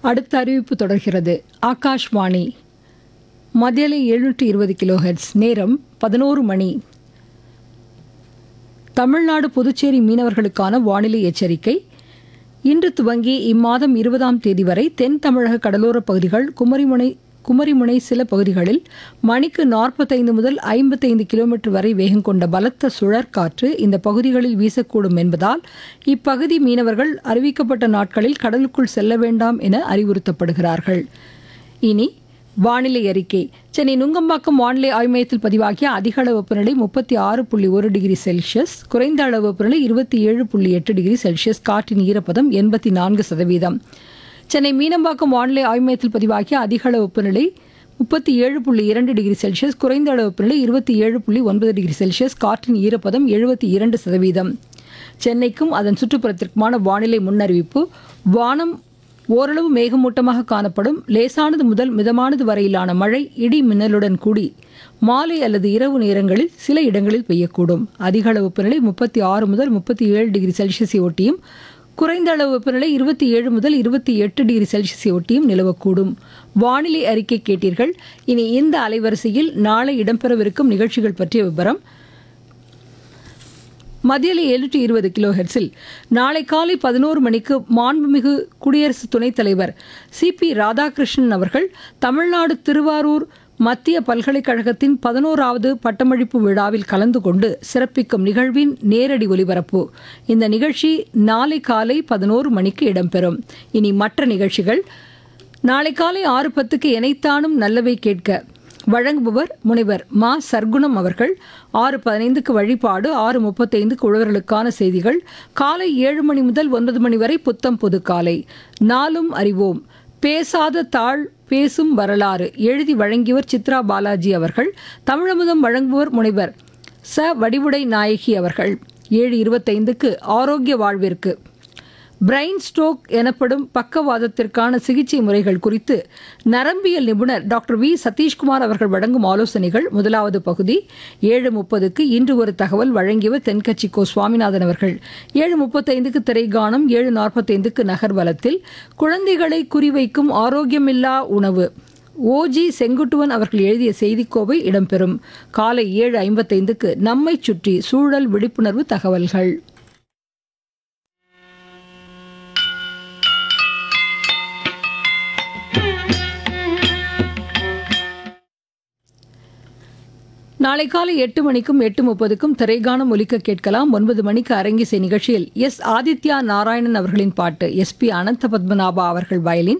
அடுத்த அறிவிப்பு தொடர்கிறது ஆகாஷ்வாணி மதியலை எழுநூற்றி இருபது கிலோஹெட்ஸ் நேரம் பதினோரு மணி தமிழ்நாடு புதுச்சேரி மீனவர்களுக்கான வானிலை எச்சரிக்கை இன்று துவங்கி இம்மாதம் இருபதாம் தேதி வரை தென் தமிழக கடலோரப் பகுதிகள் குமரிமுனை குமரிமுனை சில பகுதிகளில் மணிக்கு நாற்பத்தைந்து முதல் ஐம்பத்தைந்து கிலோமீட்டர் வரை வேகம் கொண்ட பலத்த சுழற்காற்று இந்த பகுதிகளில் வீசக்கூடும் என்பதால் இப்பகுதி மீனவர்கள் அறிவிக்கப்பட்ட நாட்களில் கடலுக்குள் செல்ல வேண்டாம் என அறிவுறுத்தப்படுகிறார்கள் இனி வானிலை அறிக்கை சென்னை நுங்கம்பாக்கம் வானிலை ஆய்வு மையத்தில் பதிவாகிய அதிக அளவு வெப்பநிலை முப்பத்தி ஆறு புள்ளி ஒரு டிகிரி செல்சியஸ் குறைந்த அளவு வெப்பநிலை இருபத்தி ஏழு புள்ளி எட்டு டிகிரி செல்சியஸ் காற்றின் ஈரப்பதம் எண்பத்தி நான்கு சதவீதம் சென்னை மீனம்பாக்கம் வானிலை ஆய்வு மையத்தில் பதிவாகிய அதிக அளவு வெப்பநிலை முப்பத்தி ஏழு புள்ளி இரண்டு டிகிரி செல்சியஸ் குறைந்த அளவு வெப்பநிலை இருபத்தி ஏழு புள்ளி ஒன்பது டிகிரி செல்சியஸ் காற்றின் ஈரப்பதம் எழுபத்தி இரண்டு சதவீதம் சென்னைக்கும் அதன் சுற்றுப்புறத்திற்குமான வானிலை முன்னறிவிப்பு வானம் ஓரளவு மேகமூட்டமாக காணப்படும் லேசானது முதல் மிதமானது வரையிலான மழை இடி மின்னலுடன் கூடி மாலை அல்லது இரவு நேரங்களில் சில இடங்களில் பெய்யக்கூடும் அதிக அளவு வெப்பநிலை முப்பத்தி ஆறு முதல் முப்பத்தி ஏழு டிகிரி செல்சியஸை ஒட்டியும் குறைந்த அளவு வெப்பநிலை இருபத்தி ஏழு முதல் இருபத்தி எட்டு டிகிரி செல்சியஸை ஒட்டியும் நிலவக்கூடும் வானிலை அறிக்கை கேட்டீர்கள் இனி இந்த அலைவரிசையில் நாளை இடம்பெறவிருக்கும் நிகழ்ச்சிகள் பற்றிய விவரம் மதியலை எழுநூற்றி இருபது கிலோ ஹெர்ட்ஸில் நாளை காலை பதினோரு மணிக்கு மாண்புமிகு குடியரசு துணைத் தலைவர் சி பி ராதாகிருஷ்ணன் அவர்கள் தமிழ்நாடு திருவாரூர் மத்திய பல்கலைக்கழகத்தின் பதினோராவது பட்டமளிப்பு விழாவில் கலந்து கொண்டு சிறப்பிக்கும் நிகழ்வின் நேரடி ஒலிபரப்பு இந்த நிகழ்ச்சி நாளை காலை பதினோரு மணிக்கு இடம்பெறும் இனி மற்ற நிகழ்ச்சிகள் நாளை காலை ஆறு பத்துக்கு எனைத்தானும் நல்லவை கேட்க வழங்குபவர் முனைவர் மா சர்க்குணம் அவர்கள் ஆறு பதினைந்துக்கு வழிபாடு ஆறு முப்பத்தைந்துக்கு உழவர்களுக்கான செய்திகள் காலை ஏழு மணி முதல் ஒன்பது மணி வரை புத்தம் புது காலை நாளும் அறிவோம் பேசாத தாழ் பேசும் வரலாறு எழுதி வழங்கியவர் சித்ரா பாலாஜி அவர்கள் தமிழமுதம் வழங்குபவர் முனைவர் ச வடிவுடை நாயகி அவர்கள் ஏழு இருபத்தைந்துக்கு ஆரோக்கிய வாழ்விற்கு பிரைன் ஸ்ட்ரோக் எனப்படும் பக்கவாதத்திற்கான சிகிச்சை முறைகள் குறித்து நரம்பியல் நிபுணர் டாக்டர் வி சதீஷ்குமார் அவர்கள் வழங்கும் ஆலோசனைகள் முதலாவது பகுதி ஏழு முப்பதுக்கு இன்று ஒரு தகவல் வழங்கியவர் தென்கட்சி கோ சுவாமிநாதன் அவர்கள் ஏழு முப்பத்தைந்துக்கு திரைகானம் ஏழு நாற்பத்தைந்துக்கு நகர்வலத்தில் குழந்தைகளை குறிவைக்கும் ஆரோக்கியமில்லா உணவு ஓஜி செங்குட்டுவன் அவர்கள் எழுதிய செய்திக்கோவை இடம்பெறும் காலை ஏழு ஐம்பத்தைந்துக்கு நம்மை சுற்றி சூழல் விழிப்புணர்வு தகவல்கள் நாளை காலை எட்டு மணிக்கும் எட்டு முப்பதுக்கும் திரைகானம் ஒலிக்க கேட்கலாம் ஒன்பது மணிக்கு அரங்கிசை நிகழ்ச்சியில் எஸ் ஆதித்யா நாராயணன் அவர்களின் பாட்டு எஸ் பி அனந்த பத்மநாபா அவர்கள் வயலின்